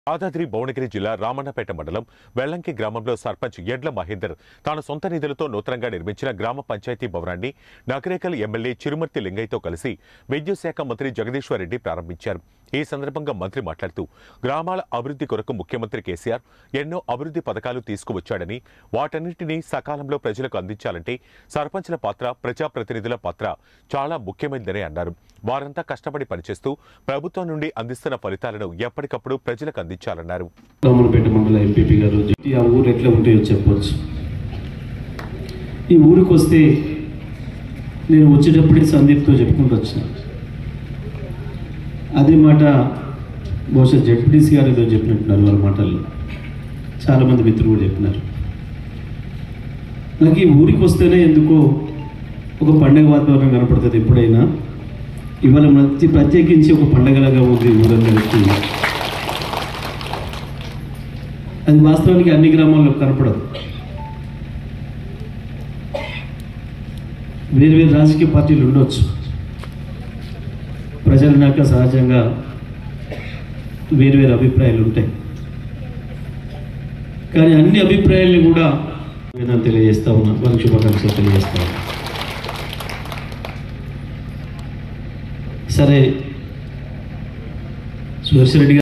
యాదాద్రి భువనగిరి జిల్లా రామన్నపేట మండలం వెల్లంకి గ్రామంలో సర్పంచ్ ఎడ్ల మహేందర్ తన సొంత నిధులతో నూతనంగా నిర్మించిన గ్రామ పంచాయతీ భవనాన్ని నగరేకల్ ఎమ్మెల్యే చిరుమర్తి లింగయ్యతో కలిసి విద్యుత్ శాఖ మంత్రి జగదీశ్వర్ రెడ్డి ప్రారంభించారు ఈ సందర్భంగా మంత్రి మాట్లాడుతూ గ్రామాల అభివృద్ధి కొరకు ముఖ్యమంత్రి కేసీఆర్ ఎన్నో అభివృద్ధి పథకాలు తీసుకువచ్చాడని వాటన్నిటినీ సకాలంలో ప్రజలకు అందించాలంటే సర్పంచ్ల పాత్ర ప్రజాప్రతినిధుల పాత్ర చాలా ముఖ్యమైనదని అన్నారు వారంతా కష్టపడి పనిచేస్తూ ప్రభుత్వం నుండి అందిస్తున్న ఫలితాలను ఎప్పటికప్పుడు ప్రజలకు అందించాలన్నారు రామనపేట మండల ఎంపీపీ గారు ఈ ఆ ఊరు ఎట్లా ఉంటాయో చెప్పవచ్చు ఈ ఊరికి వస్తే నేను వచ్చేటప్పుడే సందీప్తో చెప్పుకుంటూ వచ్చిన అదే మాట బహుశా జడ్పీటీసీ గారు ఏదో చెప్పినట్టున్నారు వాళ్ళ మాటల్లో చాలామంది మిత్రులు కూడా చెప్పినారు నాకు ఈ ఊరికి వస్తేనే ఎందుకో ఒక పండగ వాతావరణం కనపడుతుంది ఎప్పుడైనా ఇవాళ ప్రతి ప్రత్యేకించి ఒక పండగలాగా ఉంది ఊరందరికీ అది వాస్తవానికి అన్ని గ్రామాల్లో కనపడదు వేరు వేరు రాజకీయ పార్టీలు ఉండొచ్చు ప్రజలు నాక సహజంగా వేరు వేరు అభిప్రాయాలు ఉంటాయి కానీ అన్ని అభిప్రాయాల్ని కూడా నేను తెలియజేస్తా ఉన్నా వాళ్ళకి శుభాకాంక్షలు తెలియజేస్తా ఉన్నా సరే సుదర్శన్ రెడ్డి గారు